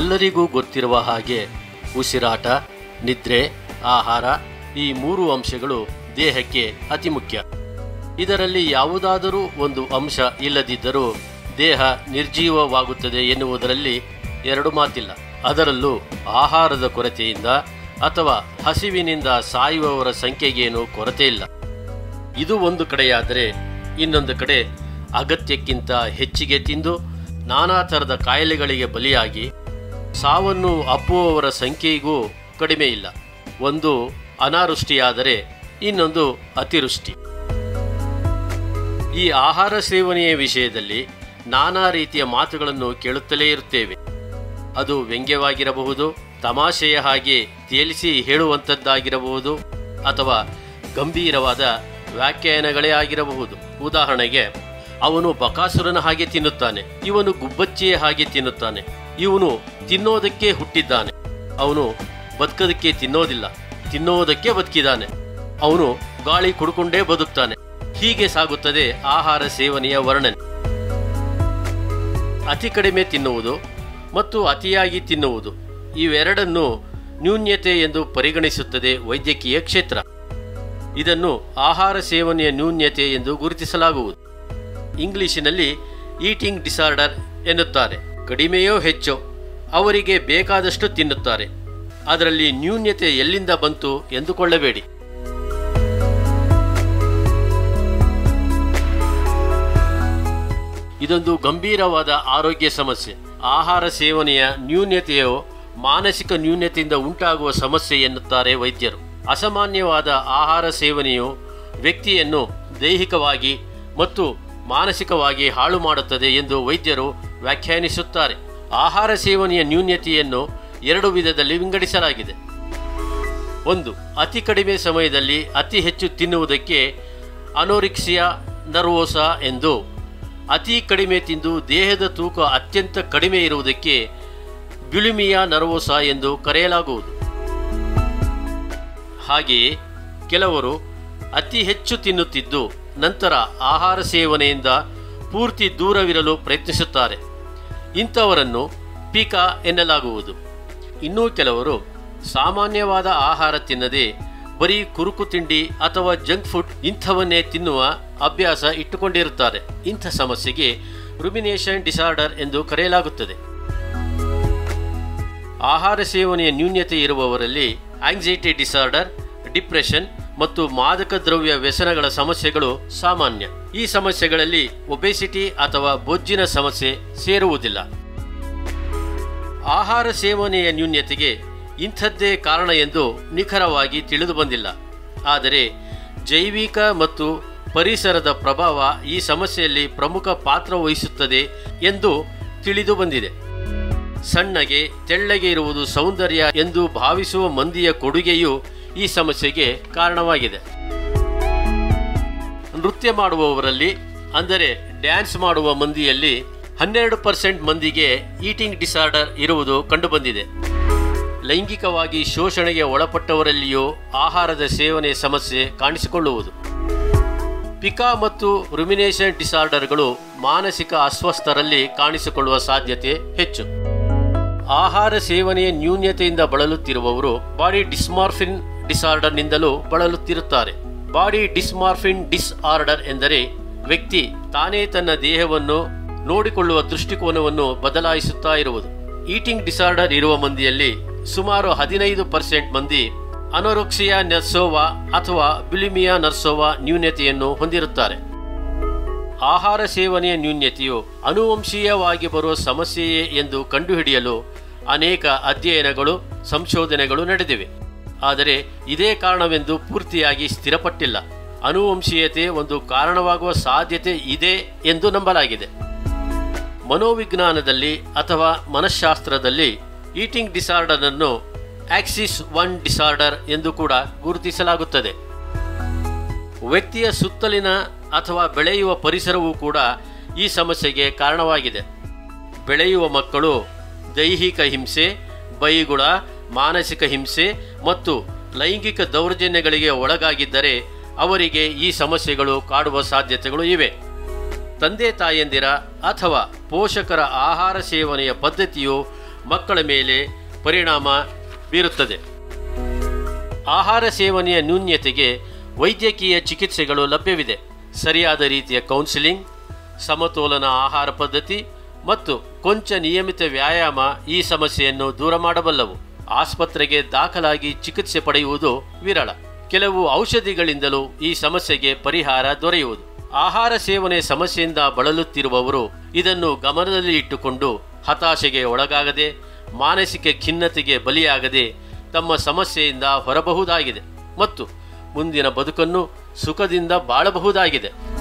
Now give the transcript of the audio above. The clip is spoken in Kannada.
ಎಲ್ಲರಿಗೂ ಗೊತ್ತಿರುವ ಹಾಗೆ ಉಸಿರಾಟ ನಿದ್ರೆ ಆಹಾರ ಈ ಮೂರು ಅಂಶಗಳು ದೇಹಕ್ಕೆ ಅತಿ ಮುಖ್ಯ ಇದರಲ್ಲಿ ಯಾವುದಾದರೂ ಒಂದು ಅಂಶ ಇಲ್ಲದಿದ್ದರೂ ದೇಹ ನಿರ್ಜೀವವಾಗುತ್ತದೆ ಎನ್ನುವುದರಲ್ಲಿ ಎರಡು ಮಾತಿಲ್ಲ ಅದರಲ್ಲೂ ಆಹಾರದ ಕೊರತೆಯಿಂದ ಅಥವಾ ಹಸಿವಿನಿಂದ ಸಾಯುವವರ ಸಂಖ್ಯೆಗೇನು ಕೊರತೆ ಇಲ್ಲ ಇದು ಒಂದು ಕಡೆಯಾದರೆ ಇನ್ನೊಂದು ಕಡೆ ಅಗತ್ಯಕ್ಕಿಂತ ಹೆಚ್ಚಿಗೆ ತಿಂದು ನಾನಾ ಥರದ ಕಾಯಿಲೆಗಳಿಗೆ ಬಲಿಯಾಗಿ ಸಾವನ್ನು ಅಪ್ಪುವವರ ಸಂಖ್ಯೆಗೂ ಕಡಿಮೆ ಇಲ್ಲ ಒಂದು ಅನಾವೃಷ್ಟಿಯಾದರೆ ಇನ್ನೊಂದು ಅತಿವೃಷ್ಟಿ ಈ ಆಹಾರ ಸೇವನೆಯ ವಿಷಯದಲ್ಲಿ ನಾನಾ ರೀತಿಯ ಮಾತುಗಳನ್ನು ಕೇಳುತ್ತಲೇ ಇರುತ್ತೇವೆ ಅದು ವ್ಯಂಗ್ಯವಾಗಿರಬಹುದು ತಮಾಷೆಯ ಹಾಗೆ ತೇಲಿಸಿ ಹೇಳುವಂಥದ್ದಾಗಿರಬಹುದು ಅಥವಾ ಗಂಭೀರವಾದ ವ್ಯಾಖ್ಯಾನಗಳೇ ಆಗಿರಬಹುದು ಉದಾಹರಣೆಗೆ ಅವನು ಬಕಾಸುರನ ಹಾಗೆ ತಿನ್ನುತ್ತಾನೆ ಇವನು ಗುಬ್ಬಚ್ಚಿಯ ಹಾಗೆ ತಿನ್ನುತ್ತಾನೆ ಇವನು ತಿನ್ನೋದಕ್ಕೆ ಹುಟ್ಟಿದ್ದಾನೆ ಅವನು ಬದುಕೋದಕ್ಕೆ ತಿನ್ನೋದಿಲ್ಲ ತಿನ್ನೋದಕ್ಕೆ ಬದುಕಿದ್ದಾನೆ ಅವನು ಗಾಳಿ ಕುಡ್ಕೊಂಡೇ ಬದುಕ್ತಾನೆ ಹೀಗೆ ಸಾಗುತ್ತದೆ ಆಹಾರ ಸೇವನೆಯ ವರ್ಣನೆ ಅತಿ ಕಡಿಮೆ ತಿನ್ನುವುದು ಮತ್ತು ಅತಿಯಾಗಿ ತಿನ್ನುವುದು ಇವೆರಡನ್ನು ನ್ಯೂನ್ಯತೆ ಎಂದು ಪರಿಗಣಿಸುತ್ತದೆ ವೈದ್ಯಕೀಯ ಕ್ಷೇತ್ರ ಇದನ್ನು ಆಹಾರ ಸೇವನೆಯ ನ್ಯೂನ್ಯತೆ ಎಂದು ಗುರುತಿಸಲಾಗುವುದು ಇಂಗ್ಲಿಶಿನಲ್ಲಿ ಈಟಿಂಗ್ ಡಿಸಾರ್ಡರ್ ಎನ್ನುತ್ತಾರೆ ಕಡಿಮೆಯೋ ಹೆಚ್ಚೋ ಅವರಿಗೆ ಬೇಕಾದಷ್ಟು ತಿನ್ನುತ್ತಾರೆ ಅದರಲ್ಲಿ ನ್ಯೂನ್ಯತೆ ಎಲ್ಲಿಂದ ಬಂತು ಎಂದುಕೊಳ್ಳಬೇಡಿ ಇದೊಂದು ಗಂಭೀರವಾದ ಆರೋಗ್ಯ ಸಮಸ್ಯೆ ಆಹಾರ ಸೇವನೆಯ ನ್ಯೂನ್ಯತೆಯು ಮಾನಸಿಕ ನ್ಯೂನ್ಯತೆಯಿಂದ ಉಂಟಾಗುವ ಸಮಸ್ಯೆ ಎನ್ನುತ್ತಾರೆ ವೈದ್ಯರು ಅಸಾಮಾನ್ಯವಾದ ಆಹಾರ ಸೇವನೆಯು ವ್ಯಕ್ತಿಯನ್ನು ದೈಹಿಕವಾಗಿ ಮತ್ತು ಮಾನಸಿಕವಾಗಿ ಹಾಳು ಮಾಡುತ್ತದೆ ಎಂದು ವೈದ್ಯರು ವ್ಯಾಖ್ಯಾನಿಸುತ್ತಾರೆ ಆಹಾರ ಸೇವನೆಯ ನ್ಯೂನ್ಯತೆಯನ್ನು ಎರಡು ವಿಧದಲ್ಲಿ ವಿಂಗಡಿಸಲಾಗಿದೆ ಒಂದು ಅತಿ ಕಡಿಮೆ ಸಮಯದಲ್ಲಿ ಅತಿ ಹೆಚ್ಚು ತಿನ್ನುವುದಕ್ಕೆ ಅನೋರಿಕ್ಸಿಯಾ ನರ್ವೋಸಾ ಎಂದು ಅತಿ ಕಡಿಮೆ ತಿಂದು ದೇಹದ ತೂಕ ಅತ್ಯಂತ ಕಡಿಮೆ ಇರುವುದಕ್ಕೆ ಬ್ಯುಲಿಮಿಯಾ ನರ್ವೋಸಾ ಎಂದು ಕರೆಯಲಾಗುವುದು ಹಾಗೆಯೇ ಕೆಲವರು ಅತಿ ಹೆಚ್ಚು ತಿನ್ನುತ್ತಿದ್ದು ನಂತರ ಆಹಾರ ಸೇವನೆಯಿಂದ ಪೂರ್ತಿ ದೂರವಿರಲು ಪ್ರಯತ್ನಿಸುತ್ತಾರೆ ಇಂಥವರನ್ನು ಪೀಕಾ ಎನ್ನಲಾಗುವುದು ಇನ್ನೂ ಕೆಲವರು ಸಾಮಾನ್ಯವಾದ ಆಹಾರ ತಿನ್ನದೆ ಬರೀ ಕುರುಕು ತಿಂಡಿ ಅಥವಾ ಜಂಕ್ ಫುಡ್ ಇಂಥವನ್ನೇ ತಿನ್ನುವ ಅಭ್ಯಾಸ ಇಟ್ಟುಕೊಂಡಿರುತ್ತಾರೆ ಇಂಥ ಸಮಸ್ಯೆಗೆ ರುಮಿನೇಷನ್ ಡಿಸಾರ್ಡರ್ ಎಂದು ಕರೆಯಲಾಗುತ್ತದೆ ಆಹಾರ ಸೇವನೆಯ ನ್ಯೂನ್ಯತೆ ಇರುವವರಲ್ಲಿ ಆಂಗ್ಸೈಟಿ ಡಿಸಾರ್ಡರ್ ಡಿಪ್ರೆಷನ್ ಮತ್ತು ಮಾದಕ ದ್ರವ್ಯ ವ್ಯಸನಗಳ ಸಮಸ್ಯೆಗಳು ಸಾಮಾನ್ಯ ಈ ಸಮಸ್ಯೆಗಳಲ್ಲಿ ಒಬೆಸಿಟಿ ಅಥವಾ ಬೊಜ್ಜಿನ ಸಮಸ್ಯೆ ಸೇರುವುದಿಲ್ಲ ಆಹಾರ ಸೇವನೆಯ ನ್ಯೂನ್ಯತೆಗೆ ಇಂಥದ್ದೇ ಕಾರಣ ಎಂದು ನಿಖರವಾಗಿ ತಿಳಿದು ಬಂದಿಲ್ಲ ಆದರೆ ಜೈವಿಕ ಮತ್ತು ಪರಿಸರದ ಪ್ರಭಾವ ಈ ಸಮಸ್ಯೆಯಲ್ಲಿ ಪ್ರಮುಖ ಪಾತ್ರ ವಹಿಸುತ್ತದೆ ಎಂದು ತಿಳಿದು ಬಂದಿದೆ ಸಣ್ಣಗೆ ತೆಳ್ಳಗೆ ಇರುವುದು ಸೌಂದರ್ಯ ಎಂದು ಭಾವಿಸುವ ಮಂದಿಯ ಕೊಡುಗೆಯು ಈ ಸಮಸ್ಯೆಗೆ ಕಾರಣವಾಗಿದೆ ನೃತ್ಯ ಮಾಡುವವರಲ್ಲಿ ಅಂದರೆ ಡ್ಯಾನ್ಸ್ ಮಾಡುವ ಮಂದಿಯಲ್ಲಿ ಹನ್ನೆರಡು ಪರ್ಸೆಂಟ್ ಮಂದಿಗೆ ಈಟಿಂಗ್ ಡಿಸಾರ್ಡರ್ ಇರುವುದು ಕಂಡುಬಂದಿದೆ ಲೈಂಗಿಕವಾಗಿ ಶೋಷಣೆಗೆ ಒಳಪಟ್ಟವರಲ್ಲಿಯೂ ಆಹಾರದ ಸೇವನೆ ಸಮಸ್ಯೆ ಕಾಣಿಸಿಕೊಳ್ಳುವುದು ಪಿಕಾ ಮತ್ತು ರುಮಿನೇಷನ್ ಡಿಸಾರ್ಡರ್ಗಳು ಮಾನಸಿಕ ಅಸ್ವಸ್ಥರಲ್ಲಿ ಕಾಣಿಸಿಕೊಳ್ಳುವ ಸಾಧ್ಯತೆ ಹೆಚ್ಚು ಆಹಾರ ಸೇವನೆಯ ನ್ಯೂನ್ಯತೆಯಿಂದ ಬಳಲುತ್ತಿರುವವರು ಬಾಡಿ ಡಿಸ್ಮಾರ್ಫಿನ್ ಡಿಸಾರ್ಡರ್ನಿಂದಲೂ ಬಳಲುತ್ತಿರುತ್ತಾರೆ ಬಾಡಿ ಡಿಸ್ಮಾರ್ಫಿನ್ ಡಿಸ್ಆರ್ಡರ್ ಎಂದರೆ ವ್ಯಕ್ತಿ ತಾನೇ ತನ್ನ ದೇಹವನ್ನು ನೋಡಿಕೊಳ್ಳುವ ದೃಷ್ಟಿಕೋನವನ್ನು ಬದಲಾಯಿಸುತ್ತಾ ಇರುವುದು ಈಟಿಂಗ್ ಡಿಸಾರ್ಡರ್ ಇರುವ ಮಂದಿಯಲ್ಲಿ ಸುಮಾರು ಹದಿನೈದು ಪರ್ಸೆಂಟ್ ಮಂದಿ ಅನೋರೋಕ್ಸಿಯಾ ನರ್ಸೋವಾ ಅಥವಾ ಬಿಲಿಮಿಯಾ ನರ್ಸೋವಾ ನ್ಯೂನ್ಯತೆಯನ್ನು ಹೊಂದಿರುತ್ತಾರೆ ಆಹಾರ ಸೇವನೆಯ ನ್ಯೂನ್ಯತೆಯು ಅನುವಂಶೀಯವಾಗಿ ಬರುವ ಸಮಸ್ಯೆಯೇ ಎಂದು ಕಂಡುಹಿಡಿಯಲು ಅನೇಕ ಅಧ್ಯಯನಗಳು ಸಂಶೋಧನೆಗಳು ನಡೆದಿವೆ ಆದರೆ ಇದೇ ಕಾರಣವೆಂದು ಪೂರ್ತಿಯಾಗಿ ಸ್ಥಿರಪಟ್ಟಿಲ್ಲ ಅನುವಂಶೀಯತೆ ಒಂದು ಕಾರಣವಾಗುವ ಸಾಧ್ಯತೆ ಇದೆ ಎಂದು ನಂಬಲಾಗಿದೆ ಮನೋವಿಜ್ಞಾನದಲ್ಲಿ ಅಥವಾ ಮನಃಶಾಸ್ತ್ರದಲ್ಲಿ ಈಟಿಂಗ್ ಡಿಸಾರ್ಡರ್ ಅನ್ನು ಆಕ್ಸಿಸ್ ಒನ್ ಡಿಸಾರ್ಡರ್ ಎಂದು ಕೂಡ ಗುರುತಿಸಲಾಗುತ್ತದೆ ವ್ಯಕ್ತಿಯ ಸುತ್ತಲಿನ ಅಥವಾ ಬೆಳೆಯುವ ಪರಿಸರವೂ ಕೂಡ ಈ ಸಮಸ್ಯೆಗೆ ಕಾರಣವಾಗಿದೆ ಬೆಳೆಯುವ ಮಕ್ಕಳು ದೈಹಿಕ ಹಿಂಸೆ ಬೈಗುಳ ಮಾನಸಿಕ ಹಿಂಸೆ ಮತ್ತು ಲೈಂಗಿಕ ದೌರ್ಜನ್ಯಗಳಿಗೆ ಒಳಗಾಗಿದ್ದರೆ ಅವರಿಗೆ ಈ ಸಮಸ್ಯೆಗಳು ಕಾಡುವ ಸಾಧ್ಯತೆಗಳು ಇವೆ ತಂದೆ ತಾಯಂದಿರ ಅಥವಾ ಪೋಷಕರ ಆಹಾರ ಸೇವನೆಯ ಪದ್ಧತಿಯು ಮಕ್ಕಳ ಮೇಲೆ ಪರಿಣಾಮ ಬೀರುತ್ತದೆ ಆಹಾರ ಸೇವನೆಯ ನ್ಯೂನ್ಯತೆಗೆ ವೈದ್ಯಕೀಯ ಚಿಕಿತ್ಸೆಗಳು ಲಭ್ಯವಿದೆ ಸರಿಯಾದ ರೀತಿಯ ಕೌನ್ಸಿಲಿಂಗ್ ಸಮತೋಲನ ಆಹಾರ ಪದ್ಧತಿ ಮತ್ತು ಕೊಂಚ ನಿಯಮಿತ ವ್ಯಾಯಾಮ ಈ ಸಮಸ್ಯೆಯನ್ನು ದೂರ ಮಾಡಬಲ್ಲವು ಆಸ್ಪತ್ರೆಗೆ ದಾಖಲಾಗಿ ಚಿಕಿತ್ಸೆ ಪಡೆಯುವುದು ವಿರಳ ಕೆಲವು ಔಷಧಿಗಳಿಂದಲೂ ಈ ಸಮಸ್ಯೆಗೆ ಪರಿಹಾರ ದೊರೆಯುವುದು ಆಹಾರ ಸೇವನೆ ಸಮಸ್ಯೆಯಿಂದ ಬಳಲುತ್ತಿರುವವರು ಇದನ್ನು ಗಮನದಲ್ಲಿ ಇಟ್ಟುಕೊಂಡು ಹತಾಶೆಗೆ ಒಳಗಾಗದೆ ಮಾನಸಿಕ ಖಿನ್ನತೆಗೆ ಬಲಿಯಾಗದೆ ತಮ್ಮ ಸಮಸ್ಯೆಯಿಂದ ಹೊರಬಹುದಾಗಿದೆ ಮತ್ತು ಮುಂದಿನ ಬದುಕನ್ನು ಸುಖದಿಂದ ಬಾಳಬಹುದಾಗಿದೆ